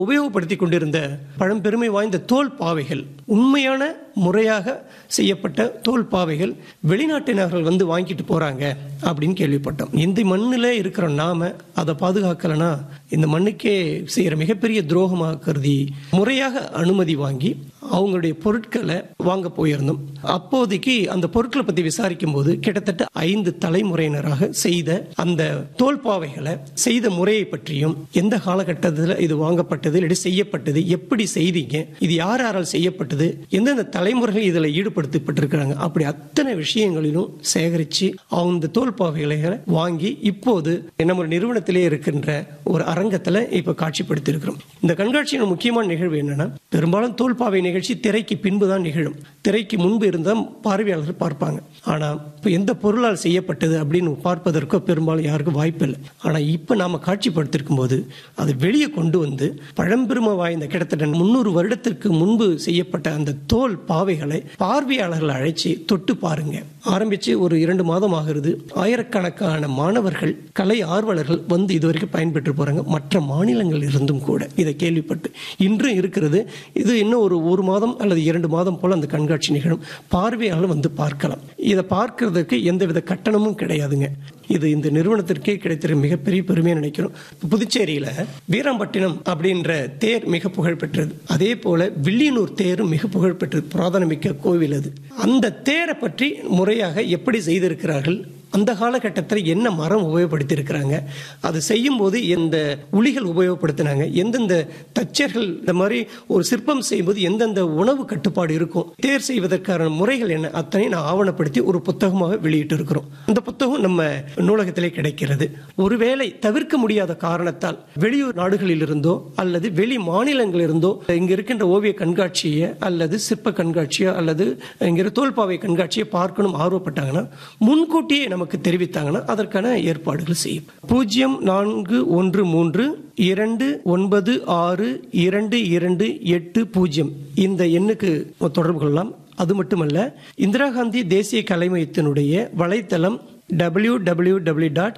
உபயோகப்படுத்தி கொண்டிருந்த பழம்பெருமை வாய்ந்த தோல் பாவைகள் உண்மையான முறையாக செய்யப்பட்ட தோல் பாவைகள் வெளிநாட்டினர்கள் வந்து வாங்கிட்டு போறாங்க அப்படின்னு கேள்விப்பட்டோம் இந்த மண்ணில் இருக்கிற நாம அதை பாதுகாக்கலனா இந்த மண்ணுக்கே செய்யற மிகப்பெரிய துரோகமாக கருதி முறையாக அனுமதி வாங்கி அவங்களுடைய பொருட்களை வாங்க போயிருந்தோம் அப்போதைக்கு அந்த பொருட்களை பத்தி விசாரிக்கும் போது கிட்டத்தட்ட ஐந்து தலைமுறையினராக செய்த அந்த தோல்பாவைகளை செய்த முறையை பற்றியும் எந்த காலகட்டத்தில் இது வாங்கப்பட்டது இல்லை செய்யப்பட்டது எப்படி செய்தீங்க இது யார் யாரால் செய்யப்பட்டது எந்தெந்த தலைமுறைகள் இதில் ஈடுபடுத்தப்பட்டிருக்கிறாங்க அப்படி அத்தனை விஷயங்களிலும் சேகரித்து அந்த தோல்பாவைகளை வாங்கி இப்போது நம்ம நிறுவனத்திலே இருக்கின்ற ஒரு அரங்கத்தில் இப்போ காட்சிப்படுத்தி இருக்கிறோம் இந்த கண்காட்சியின் முக்கியமான நிகழ்வு என்னன்னா பெரும்பாலும் தோல்பாவை நிகழ்ச்சி திரைக்கு பின்பு தான் நிகழும் திரைக்கு முன்பு இருந்தால் பார்வையாளர்கள் பார்ப்பாங்க ஆனால் இப்போ எந்த பொருளால் செய்யப்பட்டது அப்படின்னு பார்ப்பதற்கோ பெரும்பாலும் யாருக்கும் வாய்ப்பு இல்லை ஆனால் இப்போ நாம காட்சிப்படுத்திருக்கும் போது அதை வெளியே கொண்டு வந்து பழம்பெருமை வாய்ந்த கிட்டத்தட்ட முந்நூறு வருடத்திற்கு முன்பு செய்யப்பட்ட அந்த தோல் பாவைகளை பார்வையாளர்கள் அழைச்சி தொட்டு பாருங்க ஆரம்பிச்சு ஒரு இரண்டு மாதம் ஆகிறது ஆயிரக்கணக்கான மாணவர்கள் கலை ஆர்வலர்கள் வந்து இதுவரைக்கும் பயன்பெற்று போறாங்க மற்ற மாநிலங்கள் இருந்தும் கூட இதை கேள்விப்பட்டு இன்றும் இருக்கிறது இது இன்னும் ஒரு ஒரு மாதம் அல்லது இரண்டு மாதம் போல அந்த கண்காட்சி நிகழும் பார்வையாளர் வந்து பார்க்கலாம் இதை பார்க்கறதுக்கு எந்தவித கட்டணமும் கிடையாதுங்க இது இந்த நிறுவனத்திற்கே கிடைத்திருக்க மிகப்பெரிய பெருமையை நினைக்கிறோம் புதுச்சேரியில வீராம்பட்டினம் அப்படின்ற தேர் மிக புகழ்பெற்றது அதே போல வில்லியனூர் தேரும் மிக புகழ்பெற்றது புராதனமிக்க கோவில் அது அந்த தேரை பற்றி முறையாக எப்படி செய்திருக்கிறார்கள் அந்த காலகட்டத்தில் என்ன மரம் உபயோகப்படுத்தி இருக்கிறாங்க அது செய்யும் போது எந்த உளிகள் உபயோகப்படுத்தினாங்க எந்தெந்த தச்சர்கள் இந்த மாதிரி ஒரு சிற்பம் செய்யும்போது எந்தெந்த உணவு கட்டுப்பாடு இருக்கும் தேர் செய்வதற்கான முறைகள் என்ன அத்தனை நான் ஆவணப்படுத்தி ஒரு புத்தகமாக வெளியிட்டு இருக்கிறோம் அந்த புத்தகம் நம்ம நூலகத்திலே கிடைக்கிறது ஒருவேளை தவிர்க்க முடியாத காரணத்தால் வெளியூர் நாடுகளில் இருந்தோ அல்லது வெளி மாநிலங்களில் இருந்தோ இங்க இருக்கின்ற ஓவிய கண்காட்சியை அல்லது சிற்ப கண்காட்சியோ அல்லது இங்கிற தோல்பாவை கண்காட்சியை பார்க்கணும் ஆர்வப்பட்டாங்கன்னா முன்கூட்டியே நமக்கு தெரிவித்தாங்கன்னா அதற்கான ஏற்பாடுகள் செய்யும் பூஜ்ஜியம் நான்கு ஒன்று மூன்று இரண்டு ஒன்பது ஆறு இரண்டு இரண்டு எட்டு பூஜ்ஜியம் இந்த எண்ணுக்கு தொடர்பு கொள்ளலாம் அது மட்டுமல்ல இந்திரா காந்தி தேசிய கலை மையத்தினுடைய வலைத்தளம் W W W dot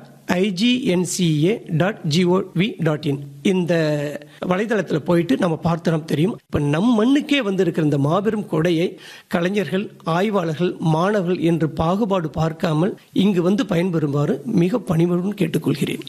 IGNCA dot GOV dot IN இந்த வலைதளத்தில் போயிட்டு நம்ம பார்த்தோம் தெரியும் இப்போ நம் மண்ணுக்கே வந்திருக்கிற இந்த மாபெரும் கொடையை கலைஞர்கள் ஆய்வாளர்கள் மாணவர்கள் என்று பாகுபாடு பார்க்காமல் இங்கு வந்து பயன்பெறுமாறு மிக பணிவுடன் கேட்டுக்கொள்கிறேன்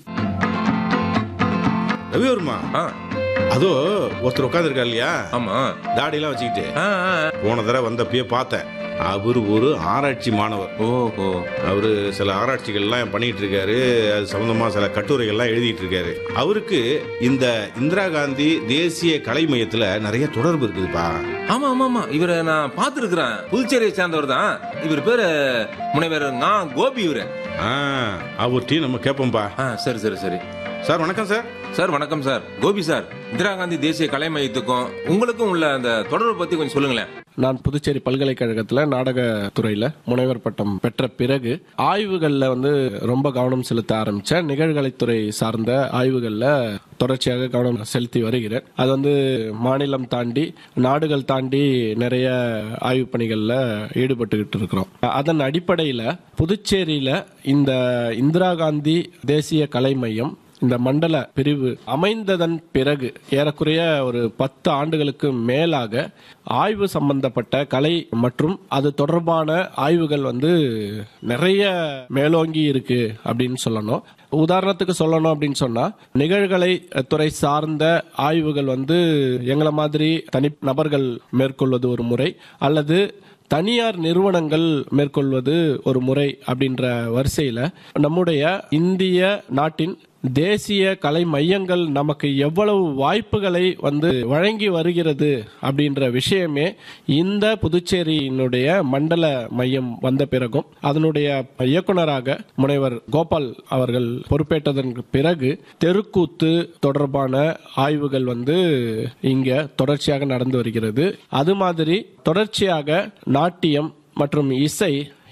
ரவிவர்மா ஆ அதோ ஒருத்தர் உட்காந்துருக்கா இல்லையா ஆமா தாடியெல்லாம் வச்சுக்கிட்டு ஆ ஆ. போன தடவை வந்தப்பயே பார்த்தேன் அவர் ஒரு ஆராய்ச்சி மாணவர் ஓஹோ அவரு சில ஆராய்ச்சிகள்லாம் பண்ணிட்டு இருக்காரு அது சம்பந்தமா சில கட்டுரைகள்லாம் எழுதிட்டு இருக்காரு அவருக்கு இந்த இந்திரா காந்தி தேசிய கலை மையத்துல நிறைய தொடர்பு இருக்குதுப்பா ஆமா ஆமா ஆமா இவரை நான் பார்த்திருக்கிறேன் புதுச்சேரியை சேர்ந்தவர் தான் இவர் பேரு முனைவர் நான் கோபி இவரு ஆ அவர்கிட்டயும் நம்ம கேட்போம்ப்பா ஆ சரி சரி சரி சார் வணக்கம் சார் சார் வணக்கம் சார் கோபி சார் இந்திரா காந்தி தேசிய கலை மையத்துக்கும் உங்களுக்கும் உள்ள அந்த தொடர்பு பத்தி கொஞ்சம் சொல்லுங்களேன் நான் புதுச்சேரி பல்கலைக்கழகத்தில் நாடகத்துறையில் முனைவர் பட்டம் பெற்ற பிறகு ஆய்வுகளில் வந்து ரொம்ப கவனம் செலுத்த ஆரம்பித்தேன் நிகழ்கலைத்துறை சார்ந்த ஆய்வுகளில் தொடர்ச்சியாக கவனம் செலுத்தி வருகிறேன் அது வந்து மாநிலம் தாண்டி நாடுகள் தாண்டி நிறைய ஆய்வு பணிகளில் ஈடுபட்டுக்கிட்டு இருக்கிறோம் அதன் அடிப்படையில் புதுச்சேரியில் இந்த இந்திரா காந்தி தேசிய கலை மையம் இந்த மண்டல பிரிவு அமைந்ததன் பிறகு ஏறக்குறைய ஒரு பத்து ஆண்டுகளுக்கு மேலாக ஆய்வு சம்பந்தப்பட்ட கலை மற்றும் அது தொடர்பான ஆய்வுகள் வந்து நிறைய மேலோங்கி இருக்கு அப்படின்னு சொல்லணும் உதாரணத்துக்கு சொல்லணும் அப்படின்னு சொன்னா நிகழ்கலை துறை சார்ந்த ஆய்வுகள் வந்து எங்களை மாதிரி தனி நபர்கள் மேற்கொள்வது ஒரு முறை அல்லது தனியார் நிறுவனங்கள் மேற்கொள்வது ஒரு முறை அப்படின்ற வரிசையில் நம்முடைய இந்திய நாட்டின் தேசிய கலை மையங்கள் நமக்கு எவ்வளவு வாய்ப்புகளை வந்து வழங்கி வருகிறது அப்படின்ற விஷயமே இந்த புதுச்சேரியினுடைய மண்டல மையம் வந்த பிறகும் அதனுடைய இயக்குனராக முனைவர் கோபால் அவர்கள் பொறுப்பேற்றதற்கு பிறகு தெருக்கூத்து தொடர்பான ஆய்வுகள் வந்து இங்க தொடர்ச்சியாக நடந்து வருகிறது அது மாதிரி தொடர்ச்சியாக நாட்டியம் மற்றும் இசை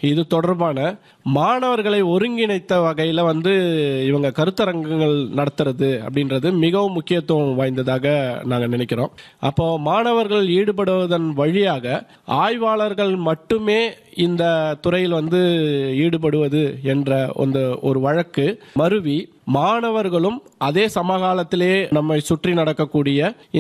இது தொடர்பான மாணவர்களை ஒருங்கிணைத்த வகையில வந்து இவங்க கருத்தரங்குகள் நடத்துறது அப்படின்றது மிகவும் முக்கியத்துவம் வாய்ந்ததாக நாங்க நினைக்கிறோம் அப்போ மாணவர்கள் ஈடுபடுவதன் வழியாக ஆய்வாளர்கள் மட்டுமே இந்த துறையில் வந்து ஈடுபடுவது என்ற அந்த ஒரு வழக்கு மருவி மாணவர்களும் அதே சமகாலத்திலே நம்மை சுற்றி நடக்கக்கூடிய